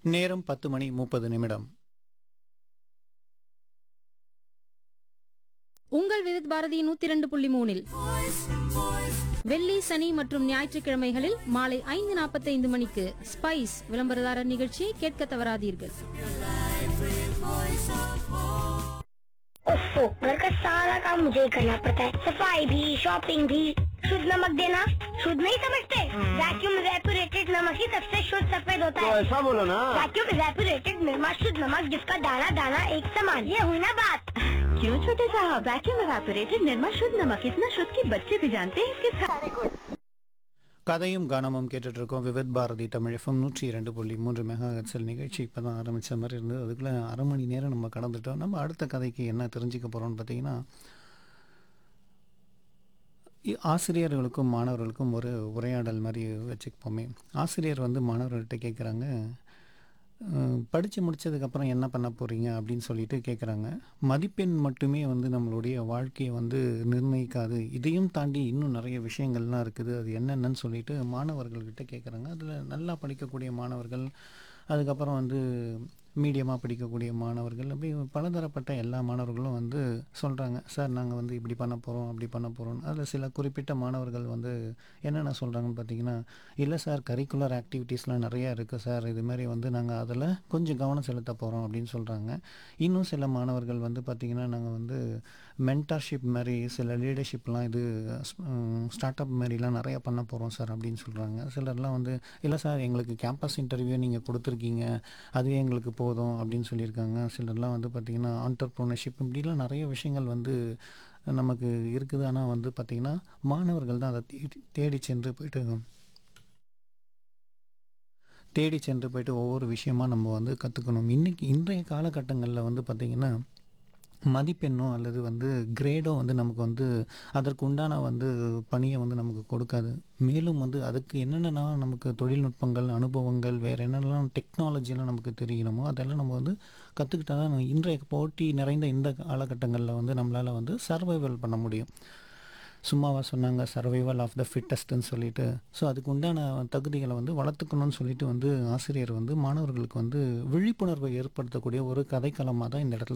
நேரம் பத்து மணி முப்பது நிமிடம் உங்கள் விவித் பாரதி நூத்தி இரண்டு புள்ளி மூணில் வெள்ளி சனி மற்றும் ஞாயிற்றுக்கிழமைகளில் மாலை ஐந்து நாற்பத்தைந்து மணிக்கு ஸ்பைஸ் விளம்பரதாரர் நிகழ்ச்சியை கேட்க தவறாதீர்கள் ओफो घर का सारा काम मुझे ही करना पड़ता है सफाई भी शॉपिंग भी शुद्ध नमक देना शुद्ध नहीं समझते वैक्यूम रेपुरेटेड नमक ही सबसे शुद्ध सफेद होता तो है ऐसा बोलो ना वैक्यूम रेपुरेटेड निर्मा शुद्ध नमक जिसका दाना दाना एक समान ये हुई ना बात क्यों छोटे साहब वैक्यूम रेपुरेटेड निर्मा शुद्ध नमक इतना शुद्ध कि बच्चे भी जानते हैं इसके सारे गुण கதையும் கானமும் கேட்டுட்டு இருக்கோம் விவித் பாரதி தமிழ் எஃப்எம் நூற்றி இரண்டு புள்ளி மூன்று மெகா ஹெட்ஸல் நிகழ்ச்சி இப்போ தான் ஆரம்பித்த மாதிரி இருந்தது அதுக்குள்ளே அரை மணி நேரம் நம்ம கடந்துட்டோம் நம்ம அடுத்த கதைக்கு என்ன தெரிஞ்சுக்க போகிறோம்னு பார்த்தீங்கன்னா இ- ஆசிரியர்களுக்கும் மாணவர்களுக்கும் ஒரு உரையாடல் மாதிரி வச்சுப்போமே ஆசிரியர் வந்து மாணவர்கள்ட்ட கேட்குறாங்க படித்து முடிச்சதுக்கப்புறம் என்ன பண்ண போகிறீங்க அப்படின்னு சொல்லிட்டு கேட்குறாங்க மதிப்பெண் மட்டுமே வந்து நம்மளுடைய வாழ்க்கையை வந்து நிர்ணயிக்காது இதையும் தாண்டி இன்னும் நிறைய விஷயங்கள்லாம் இருக்குது அது என்னென்னு சொல்லிட்டு மாணவர்கள்கிட்ட கேட்குறாங்க அதில் நல்லா படிக்கக்கூடிய மாணவர்கள் அதுக்கப்புறம் வந்து மீடியமாக படிக்கக்கூடிய மாணவர்கள் அப்படி பலதரப்பட்ட எல்லா மாணவர்களும் வந்து சொல்கிறாங்க சார் நாங்கள் வந்து இப்படி பண்ண போகிறோம் அப்படி பண்ண போகிறோம் அதில் சில குறிப்பிட்ட மாணவர்கள் வந்து என்னென்ன சொல்கிறாங்கன்னு பார்த்தீங்கன்னா இல்லை சார் கரிக்குலர் ஆக்டிவிட்டீஸ்லாம் நிறையா இருக்குது சார் இது மாதிரி வந்து நாங்கள் அதில் கொஞ்சம் கவனம் செலுத்த போகிறோம் அப்படின்னு சொல்கிறாங்க இன்னும் சில மாணவர்கள் வந்து பார்த்திங்கன்னா நாங்கள் வந்து மென்டர்ஷிப் மாதிரி சில லீடர்ஷிப்லாம் இது ஸ்டார்ட் அப் மாதிரிலாம் நிறையா பண்ண போகிறோம் சார் அப்படின்னு சொல்கிறாங்க சிலர்லாம் வந்து இல்லை சார் எங்களுக்கு கேம்பஸ் இன்டர்வியூ நீங்கள் கொடுத்துருக்கீங்க அதுவே எங்களுக்கு போதும் அப்படின்னு சொல்லியிருக்காங்க சிலர்லாம் வந்து பார்த்திங்கன்னா ஆண்டர்ப்ரோனர்ஷிப் இப்படிலாம் நிறைய விஷயங்கள் வந்து நமக்கு இருக்குது ஆனால் வந்து பார்த்திங்கன்னா மாணவர்கள் தான் அதை தேடி தேடி சென்று போயிட்டு தேடி சென்று போயிட்டு ஒவ்வொரு விஷயமா நம்ம வந்து கற்றுக்கணும் இன்றைக்கி இன்றைய காலகட்டங்களில் வந்து பார்த்திங்கன்னா மதிப்பெண்ணோ அல்லது வந்து கிரேடோ வந்து நமக்கு வந்து அதற்கு உண்டான வந்து பணியை வந்து நமக்கு கொடுக்காது மேலும் வந்து அதுக்கு என்னென்னலாம் நமக்கு தொழில்நுட்பங்கள் அனுபவங்கள் வேறு என்னென்னலாம் டெக்னாலஜிலாம் நமக்கு தெரியணுமோ அதெல்லாம் நம்ம வந்து கற்றுக்கிட்டா தான் இன்றைய போட்டி நிறைந்த இந்த காலகட்டங்களில் வந்து நம்மளால் வந்து சர்வைவல் பண்ண முடியும் சும்மாவா சொன்னாங்க சர்வைவல் ஆஃப் த ஃபிட்டஸ்ட்னு சொல்லிட்டு ஸோ அதுக்கு உண்டான தகுதிகளை வந்து வளர்த்துக்கணும்னு சொல்லிட்டு வந்து ஆசிரியர் வந்து மாணவர்களுக்கு வந்து விழிப்புணர்வை ஏற்படுத்தக்கூடிய ஒரு கதைக்களமாக தான் இந்த இடத்துல